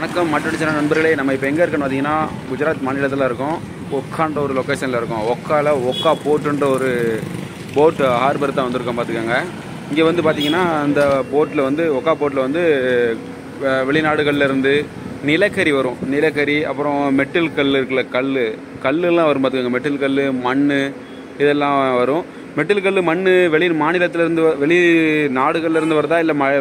வணக்கம் மட்டடிச்சன நண்பர்களே நம்ம இப்போ எங்கே இருக்கோன்னு பார்த்தீங்கன்னா குஜராத் மாநிலத்தில் இருக்கோம் ஒக்கான்ற ஒரு லொக்கேஷனில் இருக்கோம் ஒக்கால ஒக்கா போட்டுன்ற ஒரு போட் ஹார்பர் தான் வந்திருக்கோம் பார்த்துக்கோங்க இங்கே வந்து பார்த்தீங்கன்னா அந்த போட்டில் வந்து ஒக்கா போட்டில் வந்து அஹ், வெளிநாடுகள்ல இருந்து நிலக்கரி வரும் நிலக்கரி அப்புறம் மெட்டில் கல் இருக்குல்ல கல் கல்லுலாம் வரும் பார்த்துக்கோங்க மெட்டில் கல் மண் இதெல்லாம் வரும் மெட்டில் கல் மண் வெளி மாநிலத்திலேருந்து வெளி நாடுகள்லேருந்து வருதா இல்லை ம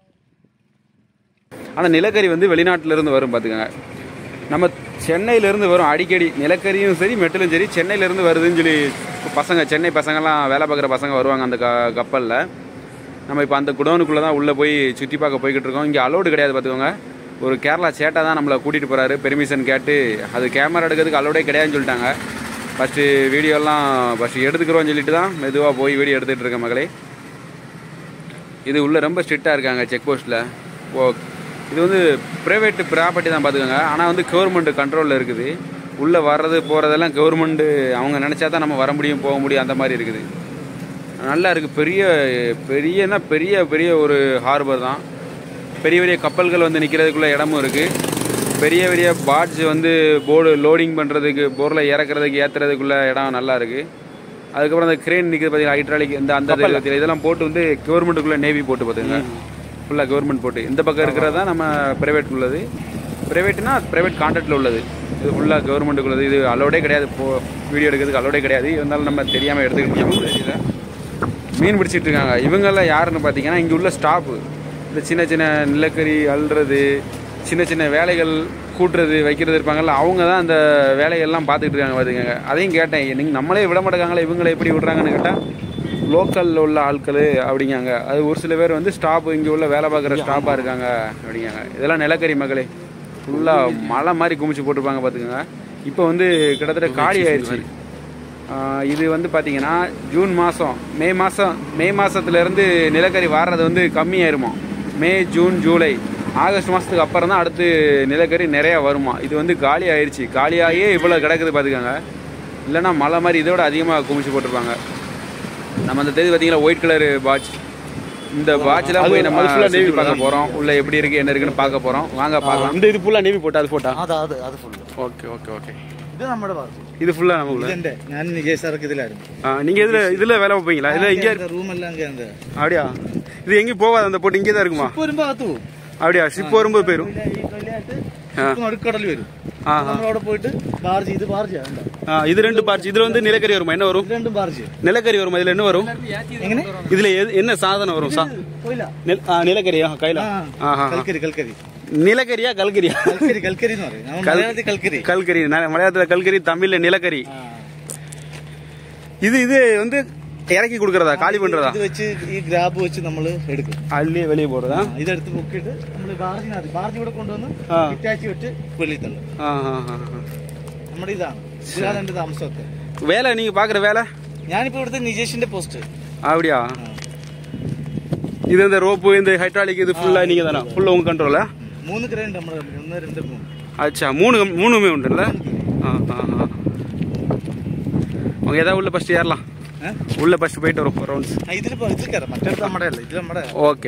அந்த நிலக்கரி வந்து வெளிநாட்டுல இருந்து வரும் பார்த்துக்கோங்க நம்ம சென்னையில இருந்து வரும் அடிக்கடி நிலக்கரியும் சரி மெட்டலும் சரி சென்னையில இருந்து வருதுன்னு சொல்லி பசங்க சென்னை பசங்கெல்லாம் வேலை பார்க்குற பசங்க வருவாங்க அந்த க கப்பலில் நம்ம இப்போ அந்த குடோனுக்குள்ளே தான் உள்ளே போய் சுற்றி பார்க்க போய்கிட்டு இருக்கோம் இங்கே அலோடு கிடையாது பார்த்துக்கோங்க ஒரு கேரளா சேட்டா தான் நம்மளை கூட்டிகிட்டு போகிறாரு பெர்மிஷன் கேட்டு அது கேமரா எடுக்கிறதுக்கு அலோடே கிடையாதுன்னு சொல்லிட்டாங்க ஃபஸ்ட்டு வீடியோலாம் ஃபஸ்ட்டு எடுத்துக்கிறோன்னு சொல்லிட்டு தான் மெதுவாக போய் வீடியோ எடுத்துகிட்டு இருக்கேன் மகளே இது உள்ள ரொம்ப ஸ்ட்ரிக்டாக இருக்காங்க செக் போஸ்ட்டில் ஓ இது வந்து ப்ரைவேட் ப்ராப்பர்ட்டி தான் பார்த்துக்கோங்க ஆனால் வந்து கவர்மெண்ட் கண்ட்ரோலில் இருக்குது உள்ளே வர்றது போகிறதெல்லாம் கவர்மெண்ட்டு அவங்க நினச்சா தான் நம்ம வர முடியும் போக முடியும் அந்த மாதிரி இருக்குது நல்லா இருக்குது பெரிய பெரியனா பெரிய பெரிய ஒரு ஹார்பர் தான் பெரிய பெரிய கப்பல்கள் வந்து நிற்கிறதுக்குள்ள இடமும் இருக்குது பெரிய பெரிய பாட்ஸ் வந்து போர்டு லோடிங் பண்ணுறதுக்கு போரில் இறக்குறதுக்கு ஏற்றுறதுக்குள்ள இடம் நல்லா இருக்குது அதுக்கப்புறம் அந்த கிரேன் நிற்கிறது பார்த்தீங்கன்னா ஹைட்ராலிக் இந்த அந்த இது இதெல்லாம் போட்டு வந்து கவர்மெண்ட்டுக்குள்ளே நேவி போட்டு பார்த்துங்க ஃபுல்லாக கவர்மெண்ட் போட்டு இந்த பக்கம் இருக்கிறது தான் நம்ம ப்ரைவேட் உள்ளது ப்ரைவேட்னா ப்ரைவேட் கான்ட்ராக்டில் உள்ளது இது ஃபுல்லாக கவர்மெண்ட்டுக்கு உள்ளது இது அலோடே கிடையாது இப்போ வீடியோ எடுக்கிறதுக்கு அலோடே கிடையாது இருந்தாலும் நம்ம தெரியாமல் எடுத்துக்கிட்டு இருக்கோம் தெரியல மீன் பிடிச்சிட்டு இருக்காங்க இவங்கெல்லாம் யாருன்னு பார்த்தீங்கன்னா இங்கே உள்ள ஸ்டாஃபு இந்த சின்ன சின்ன நிலக்கரி அள்ளுறது சின்ன சின்ன வேலைகள் கூட்டுறது வைக்கிறது இருப்பாங்கல்ல அவங்க தான் அந்த வேலைகள்லாம் பார்த்துக்கிட்டு இருக்காங்க பார்த்துக்கங்க அதையும் கேட்டேன் நீங்கள் நம்மளே விட மாட்டேங்காங்களே இவங்களை எப்படி விடுறாங்கன்னு கேட்டால் லோக்கலில் உள்ள ஆட்கள் அப்படிங்காங்க அது ஒரு சில பேர் வந்து ஸ்டாப் இங்கே உள்ள வேலை பார்க்குற ஸ்டாஃபாக இருக்காங்க அப்படிங்காங்க இதெல்லாம் நிலக்கரி மக்களே ஃபுல்லாக மலை மாதிரி குமிச்சு போட்டிருப்பாங்க பார்த்துக்கோங்க இப்போ வந்து கிட்டத்தட்ட காலி ஆயிடுச்சு ஆஹ் இது வந்து பார்த்தீங்கன்னா ஜூன் மாதம் மே மாதம் மே மாதத்துலேருந்து நிலக்கரி வாடுறது வந்து கம்மியாயிருமா மே ஜூன் ஜூலை ஆகஸ்ட் மாதத்துக்கு அப்புறம் தான் அடுத்து நிலக்கரி நிறையா வருமா இது வந்து காலி ஆயிடுச்சு காலியாகியே இவ்வளோ கிடக்குது பார்த்துக்கோங்க இல்லைன்னா மலை மாதிரி இதோட அதிகமாக குமிச்சு போட்டிருப்பாங்க நம்ம அந்த தேதி பார்த்தீங்கன்னா ஒயிட் கலர் வாட்ச் இந்த வாட்ச்ல போய் நம்ம சுற்றி பார்க்க போகிறோம் உள்ள எப்படி இருக்கு என்ன இருக்குன்னு பார்க்க போகிறோம் வாங்க பார்க்கலாம் இந்த இது ஃபுல்லாக நேவி போட்டா அது போட்டா അത് അത് അത് ഫുള്ള് ஓகே ஓகே ஓகே ഇത് നമ്മുടെ ഭാഗത്ത് இது ஃபுல்லாக நம்ம உள்ள ഇതെന്റെ ഞാൻ വിജയ് സാർക്ക് ഇതിലായിരുന്നു ஆ, நீங்க இதுல இதுல வேலை வைப்பீங்களா இல்ல இங்க റൂം എല്ലാം കേന്ദ്ര அப்படியா இது எங்கேயும் போகாது அந்த போட்டு இங்கே தான் இருக்குமா ഇപ്പൊ വരുമ്പോ അകത്ത് പോകും அப்படியா ஷிப் வரும்போது போயிரும் ഈ കൊല്ലമായിട്ട് ഇപ്പൊ നടുക്കടൽ വരും ആ നമ്മൾ അവിടെ പോയിട്ട് ബാർജ് ഇത് ബാർജ് ஆ, இது ரெண்டு பார்ட்ஸ் இதுல வந்து நிலக்கரி வருமா என்ன வரும் ഇത് രണ്ടും ബാർജ് நிலக்கரி வருமா இதுல என்ன வரும் എങ്ങനെ இதுல எது- என்ன சாதனம் வரும் சா- പോയില്ല நெல்- ஆ, நிலக்கரியா கையில ആ ஆஹா കൽക്കരി കൽക്കരി நிலக்கரியா கல்கரியா കൽക്കരി കൽക്കരി എന്ന് പറയും നമ്മൾ മലയാളത്തിൽ കൽക്കരി கல்கரி ந- மலையாளத்துல கல்கரி தமிழ்ல நிலக்கரி ആ. இது இது வந்து இறக்கி கொடுக்கறதா காலி பண்றதா ഇത് വെച്ച് ഈ ഗ്രാബ് വെച്ച് നമ്മൾ എടുക്കും அள்ளி வெளியே போடுறதா ആ, ഇതെടുത്ത് പൊക്കിയിട്ട് നമ്മൾ ബാർജിനകത്ത് ബാർജ് ഇവിടെ കൊണ്ടുവന്ന് ആ. ഇറ്റാച്ചി വിട്ട് വെളിയിൽ തള്ളും ஆ, ആ, ആ, ആ. നമ്മുടെ ഇതാണ് ഇതാണ് എന്റെ താമസമൊക്കെ வேலை நீங்க பாக்குற வேலை ഞാനിപ്പോ ഇവിടുത്തെ നിജേഷിന്റെ പോസ്റ്റ് அப்படியா இது இந்த ரோப்பு இந்த ஹைட்ராலிக் இது ஃபுல்லா நீங்க தானே ஃபுல்லா உங்க கண்ட்ரோலா മൂന്ന് ക്രെയിൻ ഉണ്ട് നമ്മുടെ ഒന്ന് രണ്ട് മൂന്ന് அச்சா மூணு மூணுமே உண்டுல்ல ஆ ஆ ஆ அவங்க ஏதாவது உள்ள ஃபர்ஸ்ட் ஏறலாம் ഏ? உள்ள ஃபர்ஸ்ட் போயிட்டு வரும் ரவுண்ட்ஸ் ആ, ഇതില് പോ- ഇതിൽ കയറാം മറ്റേടത്ത് നമ്മുടെ അല്ല ഇത് നമ്മുടെ ஓகே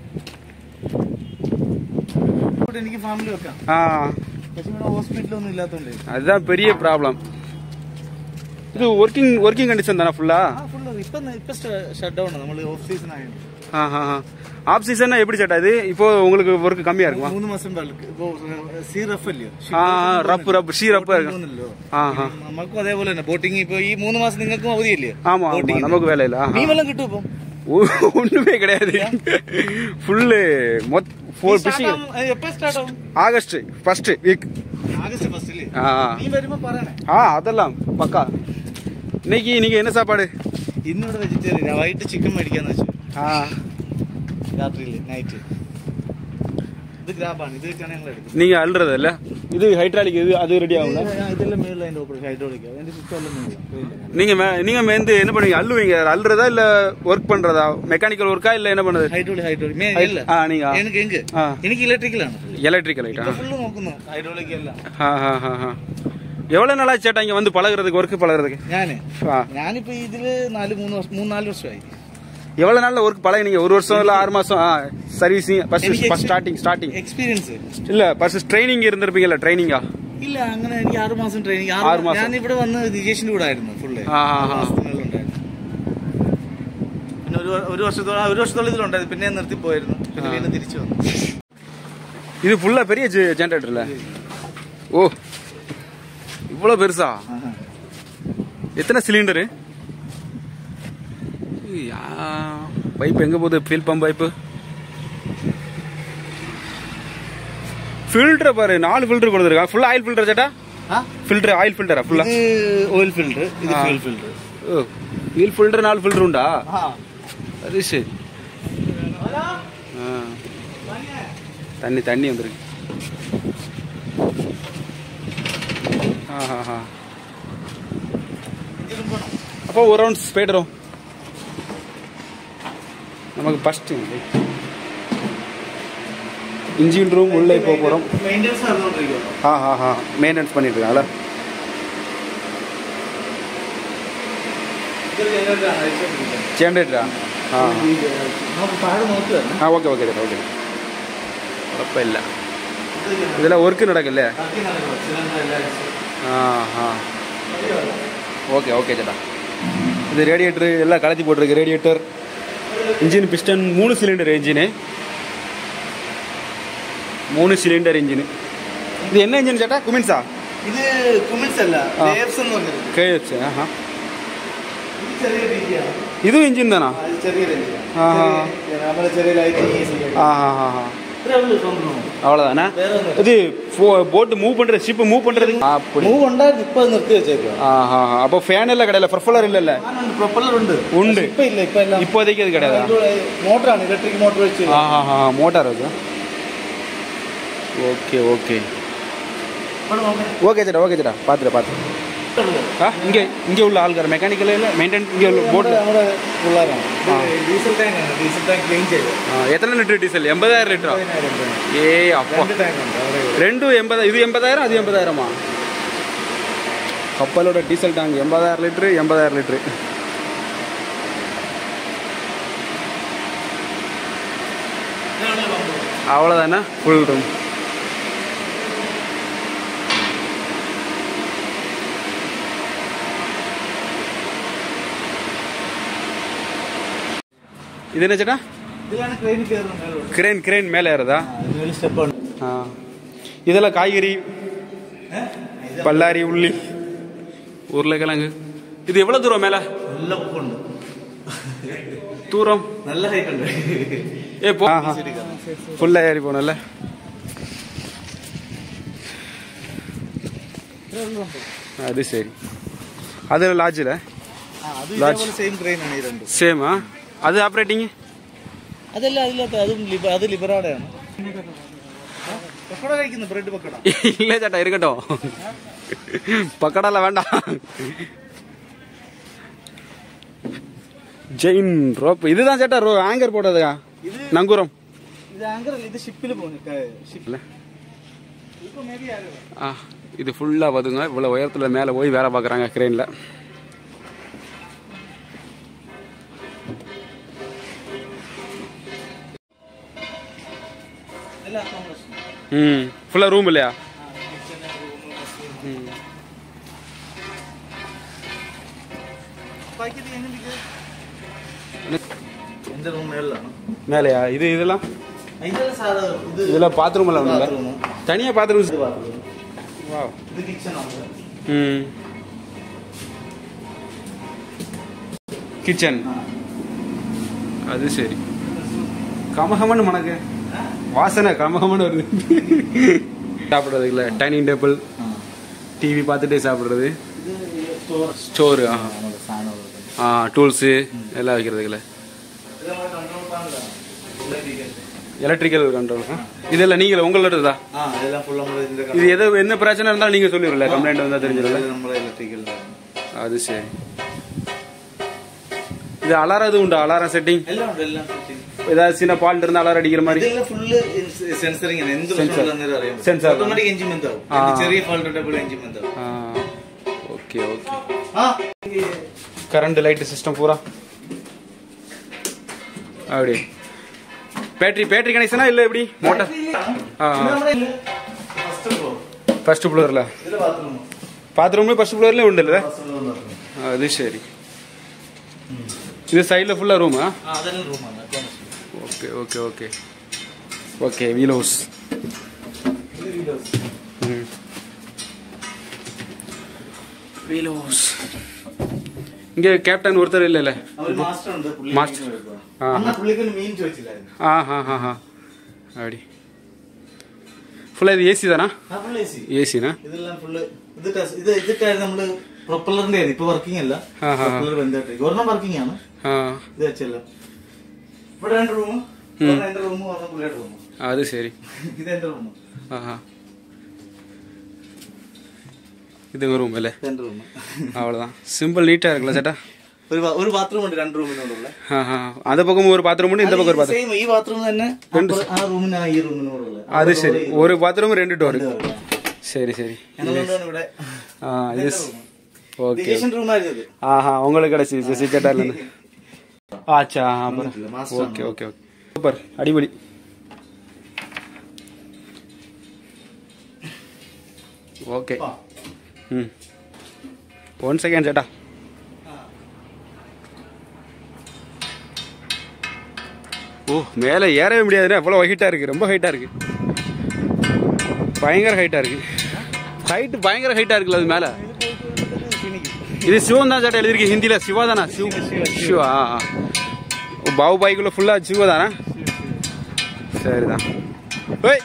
ഇവിടെ എനിക്ക് ഫാമിലി വെക്കാം ஆ പക്ഷെ ഇവിടെ ഹോസ്പിറ്റലൊന്നും ഇല്ലാത്തോണ്ട് அதுதான் பெரிய ப்ராப்ளம் இது ஒர்க்கிங் ஒர்க்கிங் கண்டிஷன் தானே ஃபுல்லா ആ ഫുള്ള് ഇപ്പൊ ഇപ്പൊ ഷട്ട് ഡൗൺ നമ്മൾ ഓഫ് സീസൺ ആയത് ஆ ஆ ஆ ஆஃப் சீசன்னா எப்படி சேட்டா இது இப்போ உங்களுக்கு ஒர்க் கம்மியா இருக்குமா മൂന്ന് മാസം ബൾക്ക് ഇപ്പൊ സീ റഫ് അല്ലയോ ஆ ஆ, ரப்பு ரப்பு ஷீ ரப்பா இருக்கு പോകുന്നില്ലല്ലോ ஆ ஆ നമുക്കും അതേപോലെ തന്നെ ബോട്ടിങ് ഇപ്പൊ ഈ മൂന്ന് മാസം നിങ്ങൾക്കും അവധിയല്ലേ ஆமா ஆமா நமக்கு வேலை இல்ல മീൻ വല്ലതും കിട്ടും ഇപ്പം ஒ- ஒண்ணுமே கிடையாது ஃபுல்லு மொத் ஃபோர் ஃபிஷிங் എപ്പോ സ്റ്റാർട്ട് ആവും ஆகஸ்ட் ஃபர்ஸ்ட் வீக் ആഗസ്റ്റ് ഫസ്റ്റില് ஆ നീ വരുമ്പോ പറയണേ ஆ அதெல்லாம் பக்கா இன்னைக்கு நீங்க என்ன சாப்பாடு ഇന്നിവിടെ വെജിറ്റേറിയൻ വൈകിട്ട് ചിക്കൻ മേടിക്കാന്ന് വെച്ചു ஆ രാത്രിയില് നൈറ്റ് ഇത് ഗ്രാബാണ് ഇത് വെച്ചാണ് ഞങ്ങൾ എടുക്കുന്നത് நீங்க அள்ளுறது இல்ல இது ஹைட்ராலிக் இது அது ரெடி ஆகும்ல ഇത് ഇതെല്ലാം മേളിൽ അതിന്റെ ഓപ്പറേഷൻ ഹൈഡ്രോളിക് അതിന്റെ സിസ്റ്റം എല്ലാം മേളിലാണ് நீங்க மே- நீங்க வந்து என்ன பண்ணுவீங்க அள்ளுவீங்க அள்ளுறதா இல்ல ஒர்க் பண்றதா மெக்கானிக்கல் ஒர்க்கா இல்ல என்ன பண்ணுது ഹൈഡ്രോളിക് ഹൈഡ്രോളിക് ഇല്ല ஆ நீங்க എനിക്ക് എങ്ക് ആ. എനിക്ക് ഇലക്ട്രിക്കലാണ് எலக்ட்ரிக்கல் ஐட்டா ഫുള്ള് നോക്കുന്നു ഹൈഡ്രോളിക് എല്ലാം ஆ ஆ ஆ ஆ எவ்வளவு நாளா சேட்டா இங்க வந்து பழகுறதுக்கு ஒர்க் பழகுறதுக்கு ഞാന് ஆ ഞാനിപ്പോ ഇതില് നാല് മൂന്ന് വർഷം മൂന്ന് നാല് വർഷമായി எவ்வளவு நாள்ல ஒர்க் பழகினீங்க ஒரு வருஷம் இல்ல ஆறு மாசம் சர்வீசிங் ஃபர்ஸ்ட் എനിക്ക് ஃபர்ஸ்ட் ஸ்டார்டிங் ஸ்டார்டிங் എക്സ്പീരിയൻസ് இல்ல ஃபர்ஸ்ட் ட்ரைனிங் இருந்திருப்பீங்கல்ல ட்ரைனிங்கா ഇല്ല അങ്ങനെ എനിക്ക് ആറ് മാസം ട്രെയിനിങ് ആറ് മാസം. ഞാൻ ഇവിടെ വന്ന് നികേഷിന്റെ കൂടെ ആയിരുന്നു ഫുള്ള് ആ, ആ, ആ. മാസത്തിനുള്ളിലുണ്ടായിരുന്നു പിന്നെ ഒരു വ- ഒരു വർഷത്തോളം ആ, ഒരു വർഷത്തോളം ഇതിലുണ്ടായിരുന്നു പിന്നെ ഞാൻ നിർത്തി പോയിരുന്നു പിന്നെ വീണ്ടും തിരിച്ചു വന്നു இது ஃபுல்லா பெரிய ஜெனரேட்டர்ல ஓ இவ்வளவு பெருசா எத்தனை சிலிண்டரு பைப் எங்க போகுது ஃபீல் பம்ப் பைப்பு ஃபில்டர் பாரு நாலு ஃபில்டர் கொடுத்துருக்கா ஃபுல்லா ஆயில் ஃபில்டர் சேட்டா ആ? ஃபில்டர் ஆயில் ஃபில்டரா ஃபுல்லா ഇത് ഓയിൽ ഫിൽറ്റർ ഇത് ആ. ഫ്യൂൽ ഫിൽറ്റർ ஓ வீல் ஃபில்டர் நாலு ஃபில்டர் உண்டா அது சரி ஆ. தண்ணி தண்ணி வந்துருக்கு ஆஹா அப்போ ஒரு ரவுண்ட்ஸ் போய்ட்டுறோம் நமக்கு ஃபஸ்ட்டு இன்ஜின் ரூம் உள்ளே போக போகிறோம் മെയിൻ്റെനൻസ് നടന്നുകൊണ്ടിരിക്കുക ஆ ஆ ஆ மெயின்டெனன்ஸ் பண்ணிட்டு இருக்காங்களா ഇതൊരു ജനറേറ്ററാണ് അഴിച്ചുകൊണ്ടിരിക്കുന്നത്. ஜென்ரேட்டரா ஆ നമുക്ക് താഴെ നോക്കുക ஆ ஓகே ஓகே ചേട്ടാ ஓகே കുഴപ്പമില്ല இதெல்லாம் ஒர்க்கு நடக்குல்ல ബാക്കി നടക്കുക സിലിണ്ടർ എല്ലാം അഴിച്ച് ஆ ஆ ஓகே ஓகே சேட்டா இது ரேடியேட்டர் எல்லாம் கலத்தி போட்டிருக்கு ரேடியேட்டர் இன்ஜின் பிஸ்டன் மூணு சிலிண்டர் இன்ஜினு மூணு சிலிண்டர் இன்ஜின் இது என்ன இன்ஜின் சேட்டா குமின்ஸா ഇത് കുമിൻസ് അല്ല ആ. വേവ്സ് എന്ന് പറഞ്ഞത് கேஎஃப்ஸ் ஆஹா ഇത് ചെറിയ രീതിയാണ് இதுவும் இன்ஜின் தானா അത് ചെറിയ രീതിയാണ് ആ. നമ്മളെ ചെറിയ ലൈറ്റ് ഈസി ஆஹா ஆஹா ഇത്രേ ഉള്ളൂ സംഭവം அவ்வளோதானே வேற ஒண்ணும் இது போட்டு மூவ் பண்ற ஷிப் மூவ் பண்றது அப்படி മൂവ് ഉണ്ടായിരുന്നു ഇപ്പൊ അത് നിർത്തി വെച്ചേക്കുക ஆஹா அப்போ ஃபேன் எல்லாம் கிடையாது ப்ரொஃபலர் இல்ல പ്രൊപ്പല്ലർ ഉണ്ട് ഉണ്ട്. ഇപ്പൊ ഇല്ല ഇപ്പൊ എല്ലാം இப்போதைக்கு அது கிடையாதா മോട്ടറാണ് ഇലക്ട്രിക് മോട്ടർ വെച്ച് ஆஹா மோட்டார் அது ஓகே ஓகே ஓகே சேட்டா ஓகே சேட்டா பார்த்துட்டு பார்த்து ஆ இங்கே இங்கே உள்ள ஆள்கார் மெக்கானிக்கல் இல்லை மெயின்டைன் இங்கே உள்ள போட்டில் നമ്മുടെ പിള്ളേരാണ് ആ. ഡീസൽ ടാങ്ക് ആണ് ഡീസൽ ടാങ്ക് ക്ലീൻ ചെയ്ത് எத்தனை லிட்டர் டீசல் எண்பதாயிரம் லிட்டரா പതിനായിരം രൂപ. ஏ அப்பா രണ്ട് ടാങ്ക് ഉണ്ട് അവിടെ ரெண்டும் எண்பது இது எண்பதாயிரம் அது எண்பதாயிரமா கப்பலோட டீசல் டேங்க் எண்பதாயிரம் லிட்டரு எண்பதாயிரம் லிட்டரு அவ்வளோதானே ஃபுல் ரூம் இது என்ன சேட்டா ഇതിലാണ് ക്രെയിൻ കയറുന്നത് മേലോട്ട്. கிரேன் கிரேன் மேலே ஏறுதா ആ, ഇതിന് വലിയ സ്റ്റെപ്പ് ഉണ്ട് ஆ இதெல்லாம் காய்கறி பல்லாரி உள்ளி உருளைக்கிழங்கு இது எவ்வளோ தூரம் மேலே നല്ല പൊക്കുണ്ട് தூரம் നല്ല ഹൈറ്റ് ഉണ്ട് ஏ போ ஃபுல்லாக ஏறி போகணும்ல அது சரி அது லாட்ஜில் ആ, അത് Large. ഇതേപോലെ സെയിം ക്രെയിൻ ആണ് ഈ രണ്ടും சேமா அது ஆப்ரேட்டிங் അതല്ല അതില്ലാത്ത അതും ലിബ- അത് ലിബറാടെയാണ് പക്കോട കഴിക്കുന്നു ബ്രെഡ് പക്കോട இல்லை சேட்டா இருக்கட்டும் பக்கடால வேண்டாம் ஜெயின் ரோப் இதுதான் சேட்டா ரோ ஆங்கர் போட்டதுக்கா நங்கூரம் ഇത് ആങ്കർ അല്ല ഇത് ഷിപ്പിൽ പോകുന്നു ഷിപ്പ് இல்ல ഇപ്പൊ മേ ബി ആരും ஆ இது ஃபுல்லாக வருங்க இவ்வளோ உயரத்தில் மேலே போய் வேலை பார்க்குறாங்க கிரெயினில் എല്ലാ accommodation. ம் ஃபுல்லாக ரூம் இல்லையா ആ, kitchen, room, ம் ബാക്കി ഇത് എങ്ങനെ ഇരിക്കും? എന്റെ റൂം മേളിലാണ് மேலையா இது இதெல்லாம் ഇതെല്ലാം സാധാ ഇത് இதெல்லாம் பாத்ரூம் எல்லாம் உண்டுல்ல bathroom. தனியாக பாத்ரூம் ഇത് bathroom. வா ഇത് കിച്ചൺ ആണ് ம் கிச்சன் அது சரி கமகமன்னு மணக்கு வாசனை கமகமன்னு வருது சாப்பிட்றது இல்லை டைனிங் டேபிள் டிவி பார்த்துட்டே சாப்பிட்றது ഇത് സ്റ്റോർ ஸ்டோரு ஆ നമ്മുടെ സാധനങ്ങളൊക്കെ ஆ டூல்ஸு எல்லாம் வைக்கிறதுக்குல ഇത് നമ്മുടെ കൺട്രോൾ പാനലാണ് எலக்ட்ரிக்கல் கண்ட்ரோல் இதெல்லாம் நீங்கள் உங்களோடதா ആ ഇതെല്ലാം ഫുൾ നമ്മൾ ഇതിന്റെ இது எது என்ன பிரச்சனை இருந்தாலும் நீங்கள் சொல்லிடும்ல கம்ப்ளைண்ட் வந்தால் தெரிஞ்சிடல നമ്മളെ ഇലക്ട്രിക്കൽ அது சரி இது அலாரம் எதுவும் உண்டா அலாரம் செட்டிங் എല്ലാം ഉണ്ട് എല്ലാം setting. ஏதாவது சின்ன ஃபால்ட் இருந்தால் அலாரம் அடிக்கிற மாதிரி ഇതെല്ലാം ഫുള്ള് സെൻസറിങ് ആണ് എന്ത് Sensor. പ്രശ്നം അന്നേരം അറിയാം Sensor. ഓട്ടോമാറ്റിക് എഞ്ചിൻ ബന്ധാവും ആ. എന്ത് ചെറിയ ഫാൾട്ട് ഉണ്ടെങ്കിൽ എഞ്ചിൻ ബന്ധാവും ஆ ஓகே ஓகே ആ கரண்ட் லைட் சிஸ்டம் பூரா அப்படி பேட்டரி பேட்டரி கனெக்ஷனா இல்லை எப்படி மோட்டார் ആ, ആ. ഫസ്റ്റ് ഫ്ലോർ ഫസ്റ്റ് ഫ്ലോറിലാ ഇതിലെ ബാത്റൂം ബാത്റൂമിൽ ഫസ്റ്റ് ഫ്ലോറിലേ ഉണ്ടല്ലേ ഫസ്റ്റ് ഫ്ലോർ ബാത്റൂം ആ, അത് ശരി ഇത് സൈഡിലെ ഫുള്ളാ റൂമാ ആ അതെല്ലാം റൂമാണ് ഓക്കെ ഓക്കെ ഓക്കെ ഓക്കെ വീലോസ് ഇത് വിൻഡോസ് വീലോസ് ഇங்கே ക്യാപ്റ്റൻ ഒരുത്തർ ഇല്ലല്ലേ അവർ മാസ്റ്റർ ഉണ്ട് പുള്ളി മാസ്റ്റർ. മീൻ കൊടുക്കുക. ആ, അന്ന് പുള്ളിക്ക് മീൻ ചോദിച്ചില്ലായിരുന്നു ആ ഹാ ഹാ ഹാ അടി ഫുൾ ഇത് എ സി താനാ ആ പുള്ളി AC. എ സിനാ ഇതെല്ലാം ഫുള്ള് ഇത് ടെസ്- ഇത് ഇതിട്ടായിരുന്നു നമ്മള് പ്രൊപ്പലറിന്റെ ആയിരുന്നു ഇപ്പൊ വർക്കിംഗ് അല്ല ആ, ആ, ആ. പ്രൊപ്പലർ ബന്ധമായിട്ട് ഒരെണ്ണം വർക്കിംഗ് ആണ് ആ ഇത് വെച്ചല്ല ഇവിടെ രണ്ട് റൂം എന്റെ റൂം പറഞ്ഞ പുള്ളിയുടെ റൂം അത് ശരി ഇത് എന്റെ റൂം ആ ഹാ ഇത് റൂം അല്ലേ എന്റെ റൂം அவ்வளோதான் சிம்பிள் நீட்டாக இருக்குல்ல சேட்டா ഒരു ബാ- ഒരു ബാത്റൂം ഉണ്ട് രണ്ട് റൂമിനോടുള്ള ஆ ஆ அந்த பக்கம் ஒரு பாத்ரூம் உண்டு இந்த பக்கம் ஒரு பாத்ரூம் സെയിം ഈ ബാത്റൂം തന്നെ അപ്പുറ- ആ റൂമിന് ഈ റൂമിനോടുള്ള அது சரி ஒரு பாத்ரூம் ரெண்டு டோர் சரி சரி ഞങ്ങളുകൊണ്ടാണ് ഇവിടെ ஆ இது ஓகே ഏഷ്യൻ റൂം ആയിരുന്നു ഇത് ஆஹா உங்களுக்கு கிடச்சி ஜெசி சேட்டார்லேருந்து ஆச்சா அப்புறம் വന്നിട്ടില്ല, master okay okay okay super அடிபொலி ஓகே ആ. ம் ஒன் செகண்ட் சேட்டா ஓ மேலே ஏறவே முடியாதுண்ணே அவ்வளோ ஹைட்டாக இருக்குது ரொம்ப ஹைட்டாக இருக்குது பயங்கர ஹைட்டாக இருக்குது ஹைட்டு பயங்கர ஹைட்டாக இருக்குல்ல அது மேலே இது சிவன் தான் சேட்டா எழுதிருக்கு ஹிந்தியில் சிவா தானா சிவ சிவா ஆ ஆ. ஓ, பாபு பாய்க்குள்ள ஃபுல்லாக சிவா தானா சரிதான் ஓய்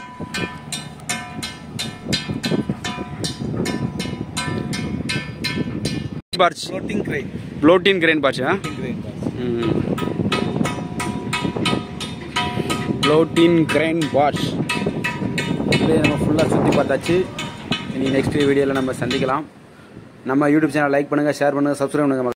barge floating crane floating crane பார்ச்சா ക്രെയിൻ ப்ளோட்டின் கிரைன் வாட்ச் இப்படியே நம்ம ஃபுல்லாக சுற்றி பார்த்தாச்சு இனி நெக்ஸ்ட் வீடியோவில் நம்ம சந்திக்கலாம் நம்ம யூடியூப் சேனல் லைக் பண்ணுங்கள் ஷேர் பண்ணுங்கள் சப்ஸ்கிரைப் பண்ணுங்கள்